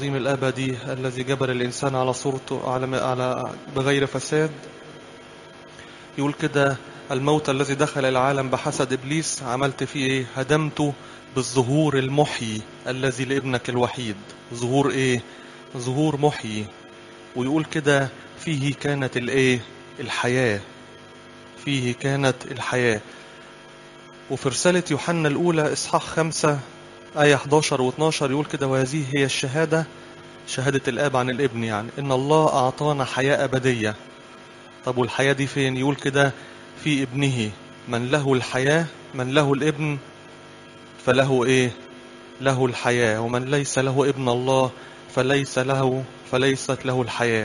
العظيم الأبدي الذي جبل الإنسان على صورته على على بغير فساد يقول كده الموت الذي دخل العالم بحسد إبليس عملت فيه إيه هدمته بالظهور المحيي الذي لابنك الوحيد ظهور إيه ظهور محيي ويقول كده فيه كانت الإيه الحياة فيه كانت الحياة وفي رسالة يوحنا الأولى إصحاح خمسة آية 11 و12 يقول كده وهذه هي الشهادة شهادة الآب عن الابن يعني إن الله أعطانا حياة أبدية طب والحياة دي فين يقول كده في ابنه من له الحياة من له الابن فله إيه له الحياة ومن ليس له ابن الله فليس له فليست له الحياة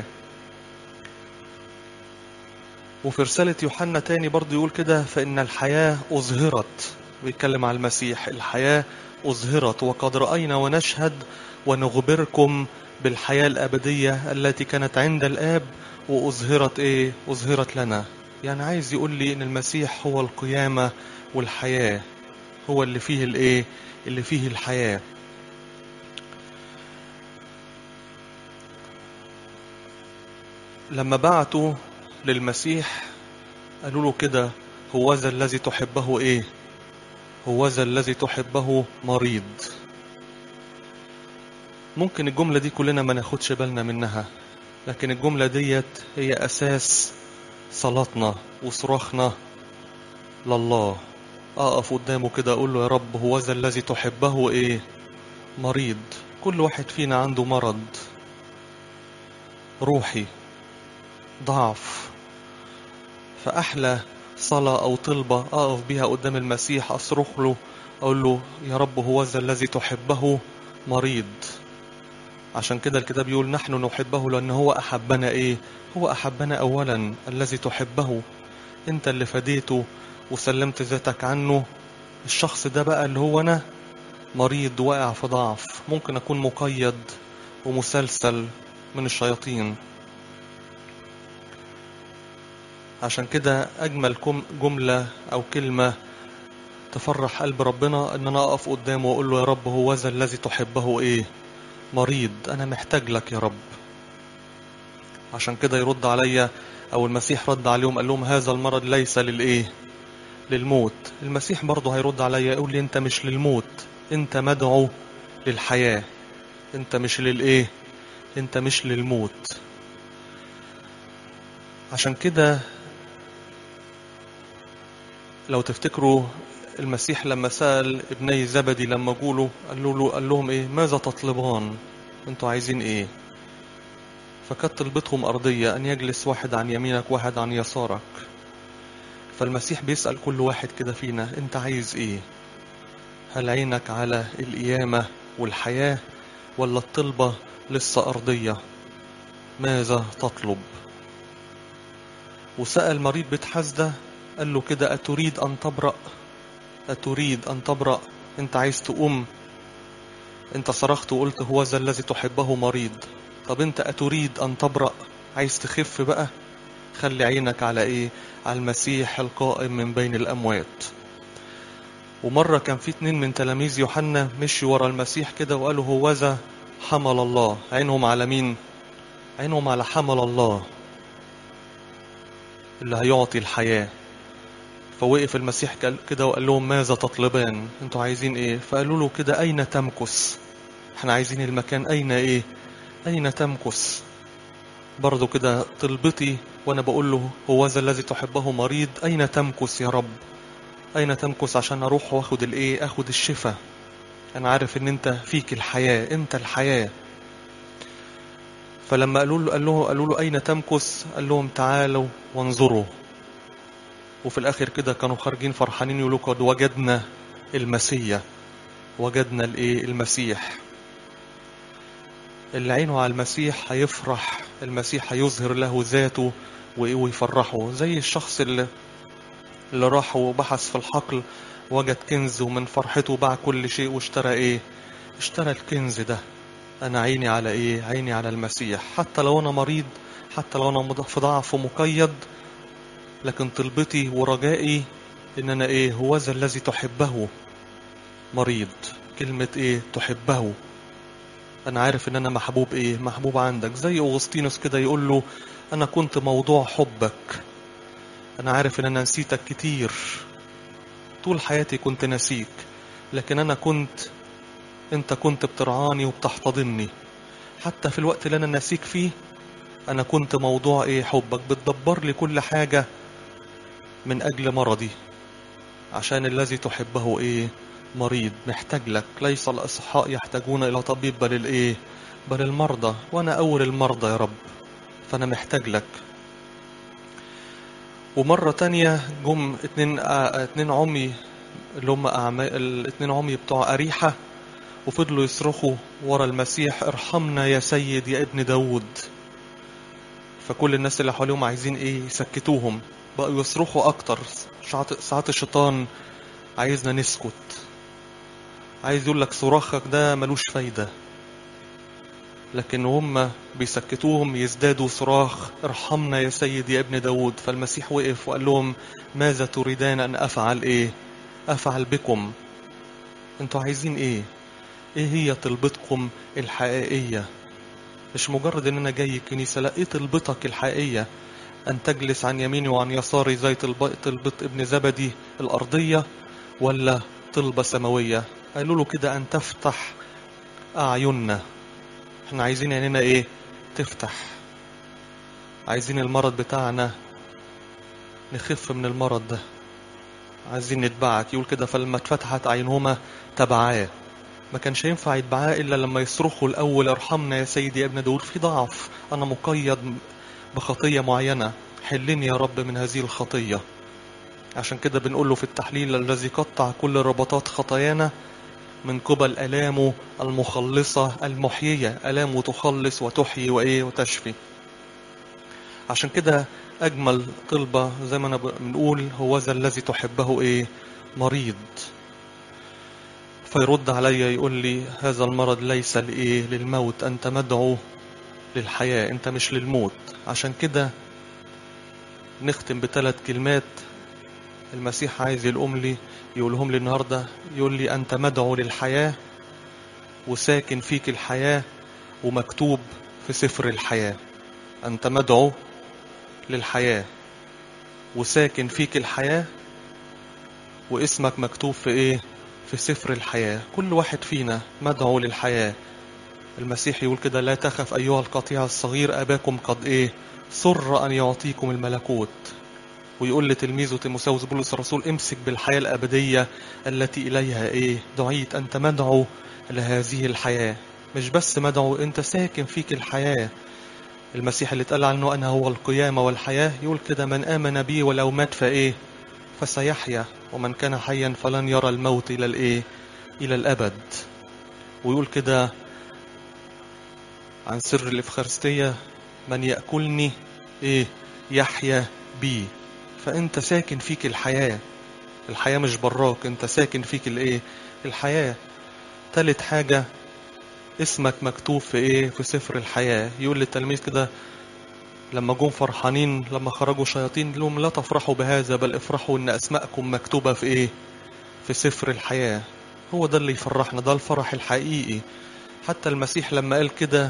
وفي رسالة يوحنا تاني برضو يقول كده فإن الحياة أظهرت بيتكلم على المسيح الحياة أظهرت وقد رأينا ونشهد ونخبركم بالحياة الأبدية التي كانت عند الآب وأظهرت إيه أظهرت لنا يعني عايز يقول لي إن المسيح هو القيامة والحياة هو اللي فيه الإيه اللي فيه الحياة لما بعتوا للمسيح قالوا له كده هو ذا الذي تحبه ايه هو ذا الذي تحبه مريض ممكن الجملة دي كلنا ما ناخدش بالنا منها لكن الجملة ديت هي أساس صلاتنا وصراخنا لله أقف قدامه كده أقول له يا رب هو ذا الذي تحبه إيه مريض كل واحد فينا عنده مرض روحي ضعف فأحلى صلاة أو طلبة أقف بها قدام المسيح أصرخ له أقول له يا رب هو ذا الذي تحبه مريض عشان كده الكتاب يقول نحن نحبه لأن هو أحبنا إيه هو أحبنا أولا الذي تحبه أنت اللي فديته وسلمت ذاتك عنه الشخص ده بقى اللي هو أنا مريض واقع في ضعف ممكن أكون مقيد ومسلسل من الشياطين عشان كده أجمل جملة أو كلمة تفرح قلب ربنا إن أنا أقف قدامه وأقول له يا رب هو ذا الذي تحبه إيه مريض أنا محتاج لك يا رب عشان كده يرد عليا أو المسيح رد عليهم قال لهم هذا المرض ليس للإيه للموت المسيح برضه هيرد عليا يقول لي أنت مش للموت أنت مدعو للحياة أنت مش للإيه أنت مش للموت عشان كده لو تفتكروا المسيح لما سأل ابني زبدي لما جوله قال, له قال لهم ايه ماذا تطلبان انتوا عايزين ايه فكانت طلبتهم أرضية أن يجلس واحد عن يمينك واحد عن يسارك فالمسيح بيسأل كل واحد كده فينا انت عايز ايه هل عينك على القيامة والحياة ولا الطلبة لسه أرضية ماذا تطلب وسأل مريض بيت حسدة قال له كده أتريد أن تبرأ أتريد أن تبرأ أنت عايز تقوم أنت صرخت وقلت هو ذا الذي تحبه مريض طب أنت أتريد أن تبرأ عايز تخف بقى خلي عينك على إيه على المسيح القائم من بين الأموات ومرة كان في اتنين من تلاميذ يوحنا مشي ورا المسيح كده وقالوا هو ذا حمل الله عينهم على مين عينهم على حمل الله اللي هيعطي الحياة فوقف المسيح كده وقال لهم ماذا تطلبان انتوا عايزين ايه فقالوا له كده اين تمكث احنا عايزين المكان اين ايه اين تمكث برضو كده طلبتي وانا بقول له هو ذا الذي تحبه مريض اين تمكث يا رب اين تمكث عشان اروح واخد الايه اخد الشفاء انا عارف ان انت فيك الحياة انت الحياة فلما قالوا له قال له قالوا له اين تمكث قال لهم تعالوا وانظروا وفي الاخر كده كانوا خارجين فرحانين يقولوا قد وجدنا المسيا وجدنا الايه المسيح اللي عينه على المسيح هيفرح المسيح هيظهر له ذاته ويفرحه زي الشخص اللي اللي راح وبحث في الحقل وجد كنز ومن فرحته باع كل شيء واشترى ايه اشترى الكنز ده انا عيني على ايه عيني على المسيح حتى لو انا مريض حتى لو انا في ضعف ومقيد لكن طلبتي ورجائي ان انا ايه هو ذا الذي تحبه مريض كلمة ايه تحبه انا عارف ان انا محبوب ايه محبوب عندك زي اغسطينوس كده يقول له انا كنت موضوع حبك انا عارف ان انا نسيتك كتير طول حياتي كنت نسيك لكن انا كنت انت كنت بترعاني وبتحتضني حتى في الوقت اللي انا ناسيك فيه انا كنت موضوع ايه حبك بتدبر لي كل حاجة من اجل مرضي عشان الذي تحبه ايه مريض محتاج لك ليس الاصحاء يحتاجون الى طبيب بل الايه بل المرضى وانا اول المرضى يا رب فانا محتاج لك ومرة تانية جم اتنين, اه اتنين عمي اللي هم أعمال الاتنين عمي بتوع أريحة وفضلوا يصرخوا ورا المسيح ارحمنا يا سيد يا ابن داود فكل الناس اللي حواليهم عايزين ايه يسكتوهم بقوا يصرخوا اكتر ساعات الشيطان عايزنا نسكت عايز يقول لك صراخك ده ملوش فايدة لكن هم بيسكتوهم يزدادوا صراخ ارحمنا يا سيد يا ابن داود فالمسيح وقف وقال لهم ماذا تريدان ان افعل ايه افعل بكم انتوا عايزين ايه ايه هي طلبتكم الحقيقية مش مجرد ان انا جاي الكنيسة لا ايه طلبتك الحقيقية ان تجلس عن يميني وعن يساري زي طلبة ابن زبدي الارضية ولا طلبة سماوية قالوا له كده ان تفتح اعيننا احنا عايزين عيننا ايه تفتح عايزين المرض بتاعنا نخف من المرض ده عايزين نتبعك يقول كده فلما اتفتحت عينهما تبعاه ما كانش ينفع يتبعاه الا لما يصرخوا الاول ارحمنا يا سيدي يا ابن داود في ضعف انا مقيد بخطيه معينه حلني يا رب من هذه الخطيه عشان كده بنقول له في التحليل الذي قطع كل ربطات خطايانا من قبل الامه المخلصه المحييه الامه تخلص وتحيي وايه وتشفي عشان كده اجمل طلبه زي ما انا بنقول هو ذا الذي تحبه ايه مريض فيرد عليا يقول لي هذا المرض ليس لإيه للموت أنت مدعو للحياة أنت مش للموت عشان كده نختم بثلاث كلمات المسيح عايز يقوم لي يقولهم لي النهاردة يقول لي أنت مدعو للحياة وساكن فيك الحياة ومكتوب في سفر الحياة أنت مدعو للحياة وساكن فيك الحياة واسمك مكتوب في إيه في سفر الحياة كل واحد فينا مدعو للحياة المسيح يقول كده لا تخف أيها القطيع الصغير أباكم قد إيه سر أن يعطيكم الملكوت ويقول لتلميذه تيموساوس بولس الرسول امسك بالحياة الأبدية التي إليها إيه دعيت أنت مدعو لهذه الحياة مش بس مدعو أنت ساكن فيك الحياة المسيح اللي اتقال عنه أنا هو القيامة والحياة يقول كده من آمن بي ولو مات فإيه فسيحيا ومن كان حيا فلن يرى الموت إلى الإيه إلى الأبد ويقول كده عن سر الإفخارستية من يأكلني إيه يحيا بي فأنت ساكن فيك الحياة الحياة مش براك أنت ساكن فيك الإيه الحياة تالت حاجة اسمك مكتوب في إيه في سفر الحياة يقول للتلميذ كده لما جم فرحانين لما خرجوا شياطين لهم لا تفرحوا بهذا بل افرحوا ان اسماءكم مكتوبة في ايه في سفر الحياة هو ده اللي يفرحنا ده الفرح الحقيقي حتى المسيح لما قال كده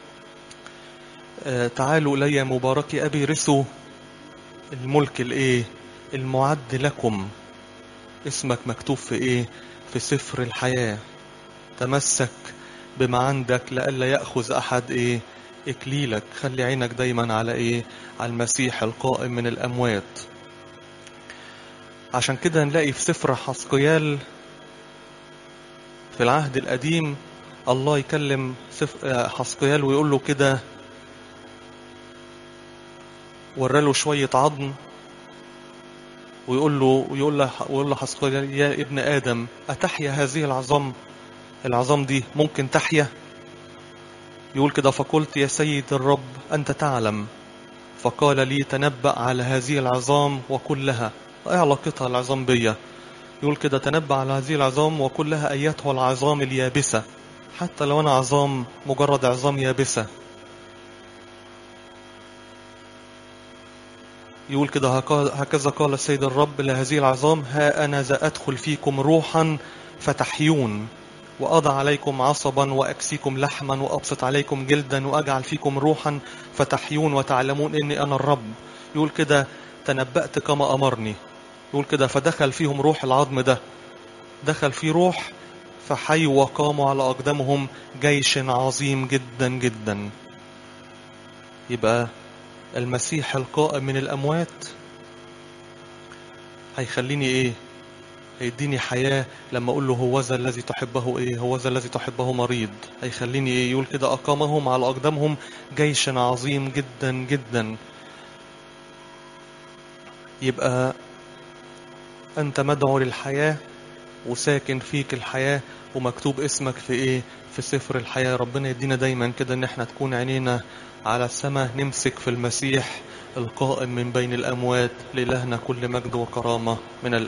آه تعالوا الي مبارك ابي رثوا الملك الايه المعد لكم اسمك مكتوب في ايه في سفر الحياة تمسك بما عندك لئلا يأخذ احد ايه إكليلك خلي عينك دايما على إيه على المسيح القائم من الأموات عشان كده نلاقي في سفر حسقيال في العهد القديم الله يكلم حسقيال ويقول له كده وراله شوية عظم ويقول له ويقول له ويقول له حسقيال يا ابن آدم أتحيا هذه العظام العظام دي ممكن تحيا يقول كده فقلت يا سيد الرب أنت تعلم فقال لي تنبأ على هذه العظام وكلها ايه علاقتها العظام بيا يقول كده تنبأ على هذه العظام وكلها أيتها العظام اليابسة حتى لو أنا عظام مجرد عظام يابسة يقول كده هكذا قال السيد الرب لهذه العظام ها أنا ذا أدخل فيكم روحا فتحيون وأضع عليكم عصبا وأكسيكم لحما وأبسط عليكم جلدا وأجعل فيكم روحا فتحيون وتعلمون إني أنا الرب يقول كده تنبأت كما أمرني يقول كده فدخل فيهم روح العظم ده دخل فيه روح فحيوا وقاموا على أقدامهم جيش عظيم جدا جدا يبقى المسيح القائم من الأموات هيخليني إيه هيديني حياة لما أقول له هو ذا الذي تحبه إيه هو ذا الذي تحبه مريض هيخليني إيه يقول كده أقامهم على أقدامهم جيش عظيم جدا جدا يبقى أنت مدعو للحياة وساكن فيك الحياة ومكتوب اسمك في ايه في سفر الحياة ربنا يدينا دايما كده ان احنا تكون عينينا على السماء نمسك في المسيح القائم من بين الأموات لإلهنا كل مجد وكرامة من الآن